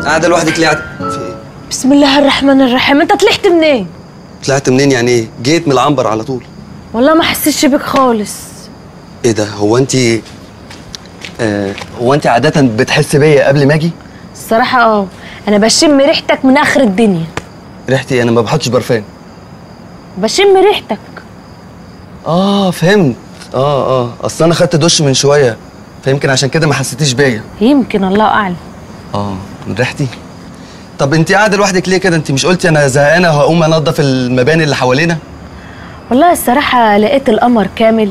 قاعده لوحدك ليه قاعده في ايه بسم الله الرحمن الرحيم انت طلعت منين طلعت منين يعني ايه جيت من العنبر على طول والله ما حسيتش بك خالص ايه ده هو انت آه هو انت عاده بتحس بيا قبل ما اجي الصراحه اه انا بشم ريحتك من اخر الدنيا ريحتي انا ما بحطش برفان بشم ريحتك اه فهمت اه اه اصل انا خدت دش من شويه فيمكن عشان كده ما حسيتيش بيا يمكن الله اعلم اه من ريحتي طب انت قاعده لوحدك ليه كده انت مش قلتي انا زهقانه وهقوم انضف المباني اللي حوالينا والله الصراحه لقيت القمر كامل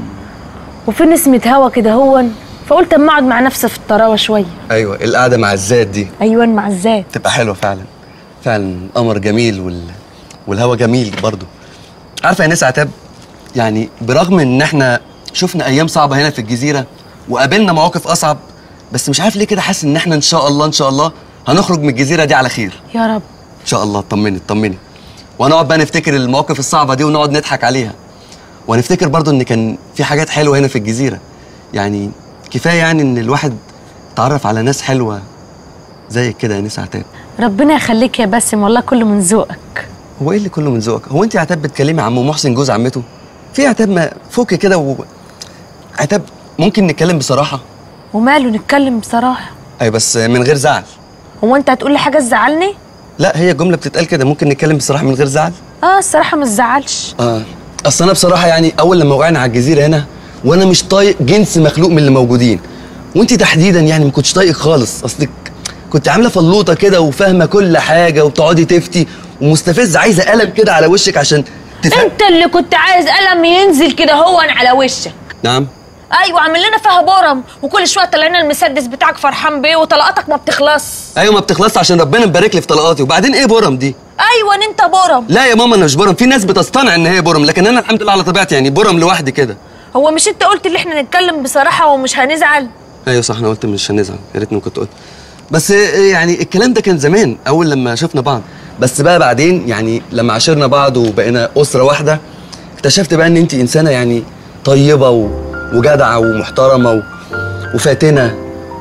وفي نسمه هوا كده هون فقلت اما اقعد مع نفسي في الطراوه شويه ايوه القعده مع الذات دي ايوه مع الذات تبقى حلوه فعلا فعلا القمر جميل وال... والهوا جميل برضو عارفه يا ناس عتاب يعني برغم ان احنا شفنا ايام صعبه هنا في الجزيره وقابلنا مواقف اصعب بس مش عارف ليه كده حاسس ان احنا ان شاء الله ان شاء الله هنخرج من الجزيره دي على خير يا رب ان شاء الله اطمني اطمني وهنقعد بقى نفتكر المواقف الصعبه دي ونقعد نضحك عليها ونفتكر برضو ان كان في حاجات حلوه هنا في الجزيره يعني كفايه يعني ان الواحد اتعرف على ناس حلوه زيك كده يا ناس عتاب ربنا يخليك يا باسم والله كله من ذوقك هو ايه اللي كله من ذوقك هو انت يا عتاب بتكلمي عم محسن جوز عمته في عتاب ما فوق كده و... عتاب ممكن نتكلم بصراحه وماله نتكلم بصراحه اي بس من غير زعل هو انت هتقول لي حاجه تزعلني لا هي الجمله بتتقال كده ممكن نتكلم بصراحه من غير زعل اه الصراحه ما تزعلش اه اصل انا بصراحه يعني اول لما وقعنا على الجزيره هنا وانا مش طايق جنس مخلوق من اللي موجودين وانت تحديدا يعني ما كنتش طايقك خالص اصلك كنت عامله فلوطه كده وفاهمه كل حاجه وبتقعدي تفتي ومستفزه عايزه قلم كده على وشك عشان تفهم انت اللي كنت عايز قلم ينزل كده هو على وشك نعم ايوه عامل لنا فيها برم وكل شويه طلع لنا المسدس بتاعك فرحان بيه وطلقاتك ما بتخلص ايوه ما بتخلصش عشان ربنا مبارك لي في طلقاتي وبعدين ايه برم دي ايوه انت برم لا يا ماما انا مش برم في ناس بتصطنع ان هي برم لكن انا الحمد لله على طبيعتي يعني برم لوحدي كده هو مش انت قلت اللي احنا نتكلم بصراحه ومش هنزعل ايوه صح انا قلت مش هنزعل يا ريتني كنت قلت بس يعني الكلام ده كان زمان اول لما شفنا بعض بس بقى بعدين يعني لما عاشرنا بعض وبقينا اسره واحده اكتشفت بقى ان انت انسانه يعني طيبه و... وجدعه ومحترمه و... وفاتنه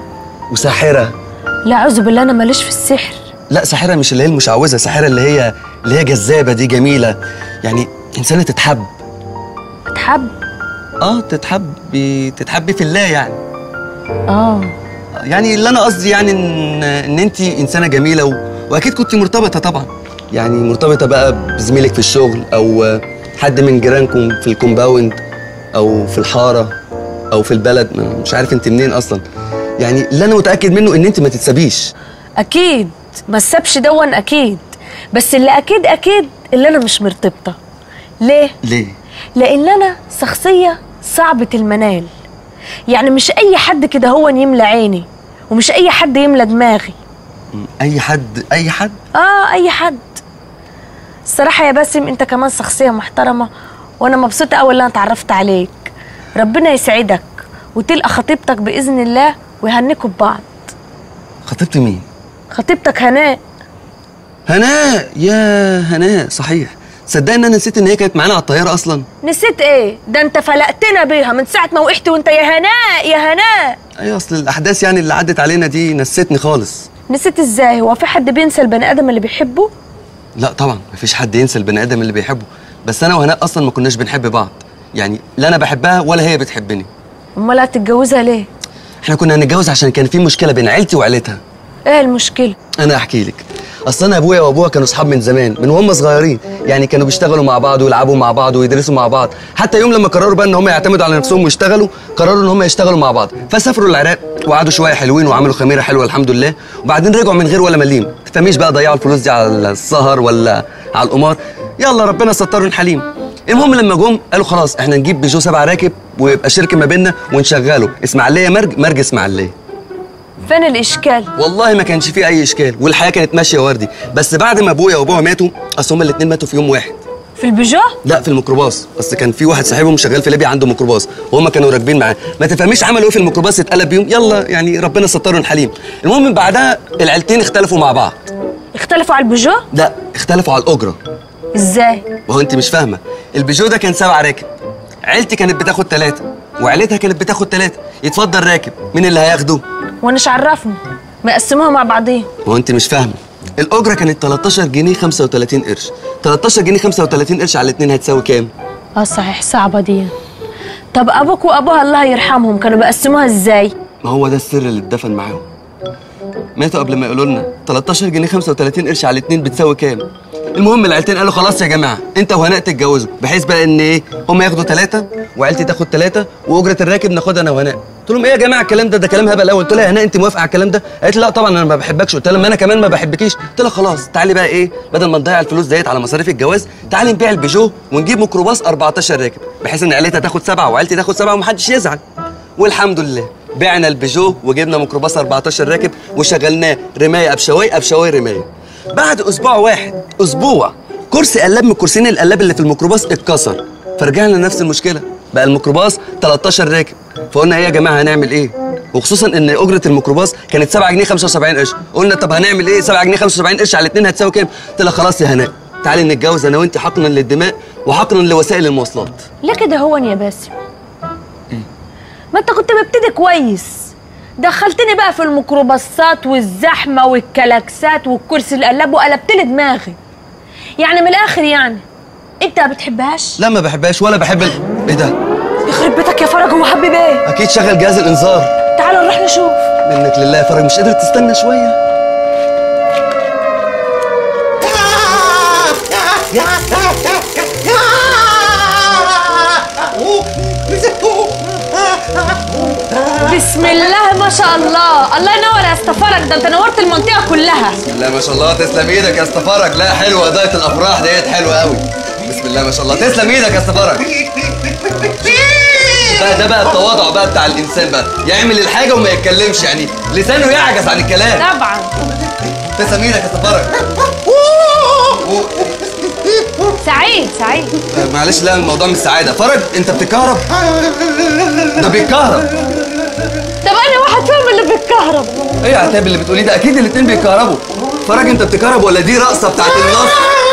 وساحره لا اعوذ بالله انا ماليش في السحر لا ساحره مش اللي هي المشعوذه ساحره اللي هي اللي هي جذابه دي جميله يعني انسانه تتحب اتحب اه تتحبي تتحبي في الله يعني اه يعني اللي انا قصدي يعني ان ان انت انسانه جميله و... واكيد كنت مرتبطه طبعا يعني مرتبطه بقى بزميلك في الشغل او حد من جيرانكم في الكومباوند او في الحاره او في البلد ما- مش عارف انت منين اصلا يعني اللي انا متاكد منه ان انت ما تتسابيش اكيد ما تسابش دون اكيد بس اللي اكيد اكيد اللي انا مش مرتبطه ليه ليه لان انا شخصيه صعبه المنال يعني مش اي حد كده هو يملى عيني ومش اي حد يملى دماغي م، اي حد اي حد اه اي حد الصراحه يا باسم انت كمان شخصيه محترمه وانا مبسوطه قوي اللي انا اتعرفت عليك ربنا يسعدك وتلقى خطيبتك باذن الله ويهنكوا ببعض خطيبتي مين خطيبتك هناء هناء يا هناء صحيح صدقني ان انا نسيت ان هي كانت معانا على الطياره اصلا نسيت ايه ده انت فلقتنا بيها من ساعه ما وقحت وانت يا هناء يا هناء ايوه اصل الاحداث يعني اللي عدت علينا دي نسيتني خالص نسيت ازاي هو في حد بينسى البني ادم اللي بيحبه لا طبعا مفيش حد ينسى البني ادم اللي بيحبه بس انا وهناء اصلا ما كناش بنحب بعض يعني لا انا بحبها ولا هي بتحبني امال هتتجوزها ليه احنا كنا هنتجوز عشان كان في مشكله بين عيلتي وعيلتها ايه المشكله انا احكي لك اصل انا ابويا وابوها كانوا اصحاب من زمان من وهم صغيرين يعني كانوا بيشتغلوا مع بعض ويلعبوا مع بعض ويدرسوا مع بعض حتى يوم لما قرروا بقى ان هم يعتمدوا على نفسهم ويشتغلوا قرروا ان هم يشتغلوا مع بعض فسافروا العراق وقعدوا شويه حلوين وعملوا خميره حلوه الحمد لله وبعدين رجعوا من غير ولا مليم تفهميش بقى ضيعوا الفلوس دي على السهر ولا على القمار يلا ربنا ستر الحليم المهم لما جم قالوا خلاص احنا نجيب بيجو سبع راكب ويبقى شركه ما بيننا ونشغله اسماعيليه مرج مرج اسماعيليه فين الاشكال والله ما كانش فيه اي اشكال والحياه كانت ماشيه وردي بس بعد ما ابويا وابوها ماتوا اصل هما الاثنين ماتوا في يوم واحد في البيجو لا في الميكروباص بس كان في واحد صاحبهم شغال في ليبيا عنده ميكروباص وهم كانوا راكبين معاه ما تفهميش عملوا ايه في الميكروباص اتقلب بيهم يلا يعني ربنا ستر الحليم المهم من بعدها العيلتين اختلفوا مع بعض اختلفوا على البيجو لا اختلفوا على الاجره ازاي وهو انت مش فاهمه البيجو ده كان سبع راكب عيلتي كانت بتاخد ثلاثه وعيلتها كانت بتاخد ثلاثه يتفضل راكب مين اللي هياخده وانا مش عرفني مقسموها مع بعضيهم ما هو انت مش فاهمه الاجره كانت 13 جنيه 35 قرش 13 جنيه 35 قرش على الاثنين هتساوي كام اه صحيح صعبة دي طب ابوك وابوها الله يرحمهم كانوا بقسموها ازاي ما هو ده السر اللي اتدفن معاهم ماتوا قبل ما يقولوا لنا 13 جنيه 35 قرش على الاثنين بتساوي كام المهم العيلتين قالوا خلاص يا جماعه انت وهناء تتجوزوا بحيث بقى ان ايه هم ياخدوا ثلاثه وعيلتي تاخد ثلاثه واجره الراكب ناخدها انا وهناء قلت لهم ايه يا جماعه الكلام ده ده كلام هبل قوي قلت لها يا هناء انت موافقه على الكلام ده قالت لي لا طبعا انا ما بحبكش قلت لها ما انا كمان ما بحبكيش قلت لها خلاص تعالي بقى ايه بدل ما نضيع الفلوس ديت على مصاريف الجواز تعالي نبيع البيجو ونجيب ميكروباص 14 راكب بحيث ان عيلتها تاخد سبعه وعيلتي تاخد سبعه ومحدش يزعل والحمد لله بعنا البيجو وجبنا ميكروباص 14 راكب وشغلناه رمايه ابشواي ابشواي رمايه بعد اسبوع واحد اسبوع كرسي قلاب من الكرسيين القلاب اللي في الميكروباص اتكسر فرجعنا لنفس المشكله بقى الميكروباص 13 راكب فقلنا ايه يا جماعه هنعمل ايه وخصوصا ان اجره الميكروباص كانت 7 جنيه 75 قرش قلنا طب هنعمل ايه 7 جنيه 75 قرش على الاثنين هتساوي كام قلت لها خلاص يا هناء تعالي نتجوز انا وانت حقنا للدماء وحقنا لوسائل المواصلات ليه كده هو يا باسم ما انت كنت مبتدي كويس دخلتني بقى في الميكروباصات والزحمه والكلاكسات والكرسي القلاب وقلبت لي دماغي يعني من الاخر يعني انت ما بتحبهاش لا ما بحبهاش ولا بحب ال... ايه ده يخرب بيتك يا فرج هو حبيب ايه اكيد شغل جهاز الانذار تعالوا نروح نشوف منك لله يا فرج مش قادر تستنى شويه بسم الله ما شاء الله الله ينور يا استفرج ده انت نورت المنطقه كلها لا ما شاء الله تسلم ايدك يا استفرج لا حلوه اداره الافراح ديت حلوه قوي بسم الله ما شاء الله تسلم ايدك يا استفرج بقى ده بقى التواضع بقى بتاع الانسان بقى يعمل الحاجه وما يتكلمش يعني لسانه يعجز عن الكلام طبعا تسلم ايدك يا استفرج سعيد سعيد آه، معلش لا الموضوع مش سعاده فرج انت بتتكهرب ده بيتكهرب طب انا واحد فيهم اللي بيتكهرب ايه يا عتاب اللي بتقوليه ده اكيد الاتنين بيتكهربوا فرج انت بتكهرب ولا دي رقصه بتاعت النص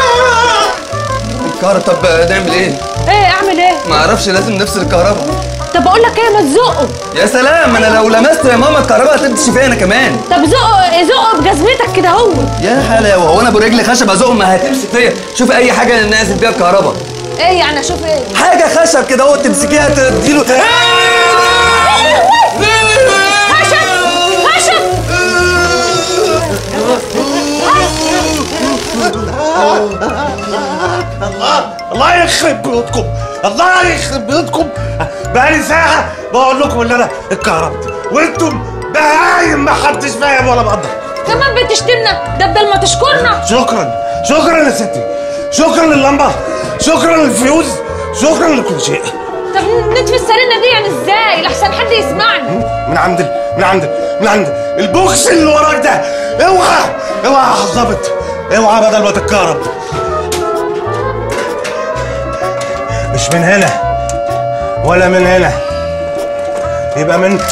بتكهرب طب نعمل ايه ايه اعمل ايه ما اعرفش لازم نفصل الكهرباء طب اقول لك ايه ما تزقه يا سلام انا لو لمسته يا ماما الكهرباء هتمشي فيا انا كمان طب زقه زقه بجزمتك كده هو يا حلاوه هو انا ابو رجل خشب ازقه ما هتمشي فيا شوف اي حاجه نازل بيها الكهرباء ايه يعني اشوف ايه حاجه خشب كده هو تمسكيها تديله خشب خشب الله الله يخرب بيوتكم الله يخرب بيوتكم بقالي ساعة بقول لكم ان انا اتكهربت وانتم بهايم ما حدش فاهم ولا مقدر كمان بتشتمنا ده بدل ما تشكرنا شكرا شكرا يا ستي شكرا لللمبة شكرا للفيوز شكرا لكل شيء طب نطفي السرينه دي يعني ازاي لحسن حد يسمعني من عند ال- من عند من عند البوكس اللي وراك ده اوعى اوعى يا حظبط اوعى بدل ما تتكهرب مش من هنا ولا من هنا يبقى من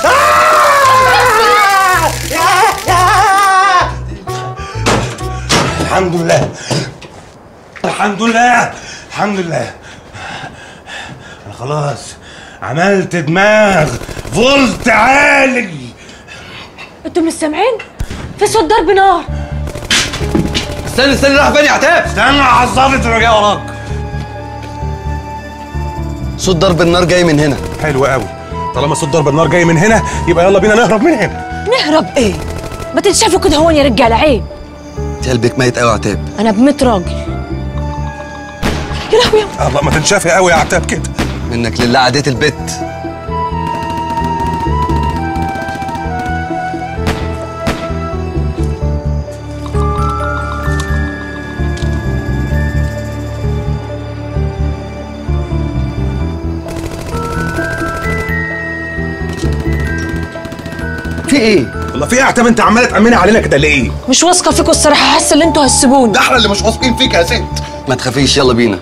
الحمد لله الحمد لله الحمد لله انا خلاص عملت دماغ فولت عالي انتوا مش سامعين في صوت ضرب نار استنى استنى راح فين يا عتاب استنى على الظابط اللي جاي وراك صوت ضرب النار جاي من هنا حلو قوي طالما صوت ضرب النار جاي من هنا يبقى يلا بينا نهرب من هنا نهرب ايه ما تتشافوا كده هون يا رجاله عيب انت قلبك ميت قوي يا عتاب انا بميت راجل يا لهوي يا الله ما تنشافي قوي يا عتاب كده منك لله عديت البت في ايه؟ والله في ايه يا عتاب انت عماله تأمني علينا كده ليه؟ مش واثقه فيكم الصراحه حاسه ان انتوا هتسيبوني ده احنا اللي مش واثقين فيك يا ست ما تخافيش يلا بينا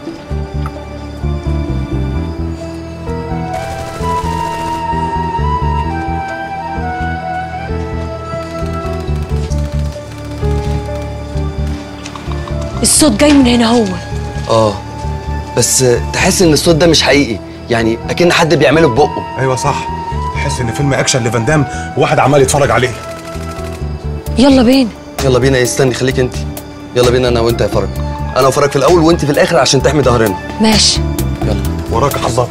الصوت جاي من هنا هو اه بس تحس ان الصوت ده مش حقيقي يعني اكن حد بيعمله ببقه ايوه صح تحس ان فيلم اكشن لفان دام وواحد عمال يتفرج عليه يلا بينا يلا بينا إيه، استني خليك انت يلا بينا انا وانت يا فرج انا وفرج في الاول وانت في الاخر عشان تحمي ظهرنا ماشي يلا وراك يا حظاظ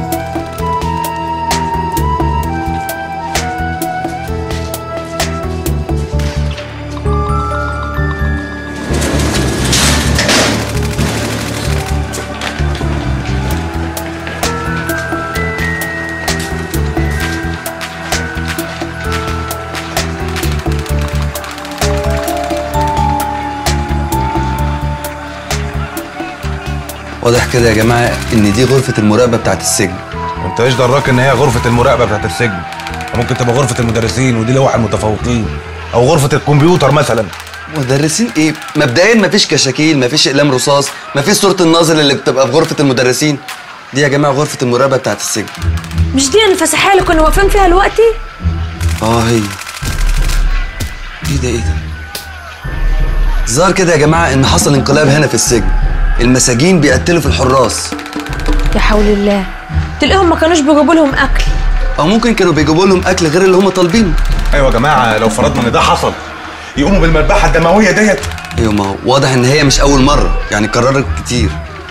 واضح كده يا جماعه ان دي غرفه المراقبه بتاعت السجن انت ايش دراك ان هي غرفه المراقبه بتاعت السجن ممكن تبقى غرفه المدرسين ودي لوحه المتفوقين او غرفه الكمبيوتر مثلا مدرسين ايه مبدئيا مفيش كشاكيل مفيش اقلام رصاص مفيش صوره الناظر اللي بتبقى في غرفه المدرسين دي يا جماعه غرفه المراقبه بتاعت السجن مش دي الفسحية اللي كنا واقفين فيها دلوقتي اه هي ايه ده ايه ده ظهر كده يا جماعه ان حصل انقلاب هنا في السجن المساجين بيقتلوا في الحراس يا حول الله تلاقيهم ما كانوش بيجيبوا لهم اكل او ممكن كانوا بيجيبوا لهم اكل غير اللي هم طالبينه ايوه يا جماعه لو فرضنا ان ده حصل يقوموا بالمذبحه الدمويه ديت ايوه ما هو واضح ان هي مش اول مره يعني كررت كتير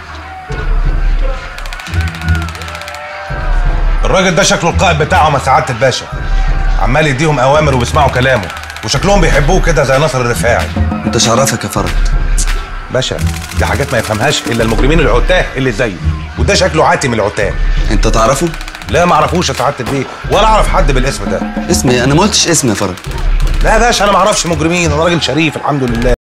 الراجل ده شكله القائد بتاعهم يا سعاده الباشا عمال يديهم اوامر وبيسمعوا كلامه وشكلهم بيحبوه كده زي ناصر الرفاعي انت مش عرفك يا فرج باشا دي حاجات ما يفهمهاش الا المجرمين العتاه اللي زيه وده شكله عاتم العتاه انت تعرفه لا ما اعرفوش يا سعاده البيه ولا اعرف حد بالاسم ده اسمي انا ما قلتش اسمي يا فرج لا يا باشا انا ما اعرفش مجرمين انا راجل شريف الحمد لله